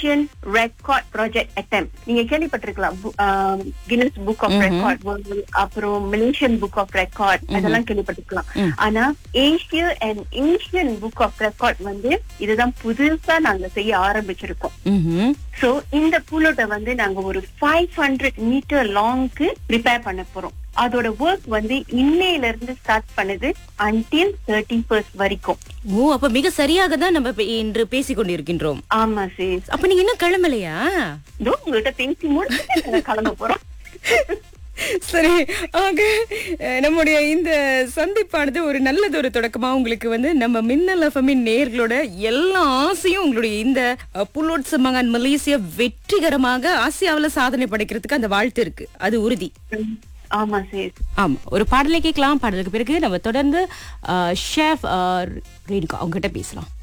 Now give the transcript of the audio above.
Asian record project அட்டம் நீங்க கேள்விப்பட்டிருக்கலாம் கின்னஸ் புக் ஆஃப் ரெக்கார்ட் அப்புறம் மலேசியன் புக் ஆஃப் ரெக்கார்ட் அதெல்லாம் கேள்விப்பட்டிருக்கலாம் ஆனா Asia and Asian book of record வந்து இதுதான் புதுசா நாங்க செய்ய ஆரம்பிச்சிருக்கோம் ம்ஹும். சோ இந்த புல்லோட்டை வந்து நாங்க ஒரு ஃபைவ் ஹண்ட்ரட் மீட்டர் லாங்க்கு ப்ரிப்பேர் பண்ண போறோம் அதோட ஒர்க் வந்து இன்னையில இருந்து ஸ்டார்ட் பண்ணுது அன்டில் தேர்ட்டி ஃபர்ஸ்ட் வரைக்கும் ஓ அப்ப மிக சரியாக தான் நம்ம இப்ப இன்று பேசிக் கொண்டிருக்கின்றோம் ஆமா சேஸ் அப்ப நீங்க இன்னும் கிளம்பலையா இதோ உங்ககிட்ட பேசி முடிச்சுட்டு நாங்க கிளம்ப போறோம் சரி ஆக அஹ், நம்முடைய இந்த சந்திப்பானது ஒரு நல்லதொரு தொடக்கமா உங்களுக்கு வந்து நம்ம மின்னல் எஃப்எம்மின் நேர்களோட எல்லா ஆசையும் உங்களுடைய இந்த அஹ், புல்லோட் மகான் மலேசியா வெற்றிகரமாக ஆசியாவுல சாதனை படைக்கிறதுக்கு அந்த வாழ்த்து இருக்கு அது உறுதி ஆமா சேஸ் ஆமா ஒரு பாடலை கேட்கலாம் பாடலுக்கு பிறகு நம்ம தொடர்ந்து ஷேஃப் ரேணுகா அவங்க கிட்ட பேசலாம்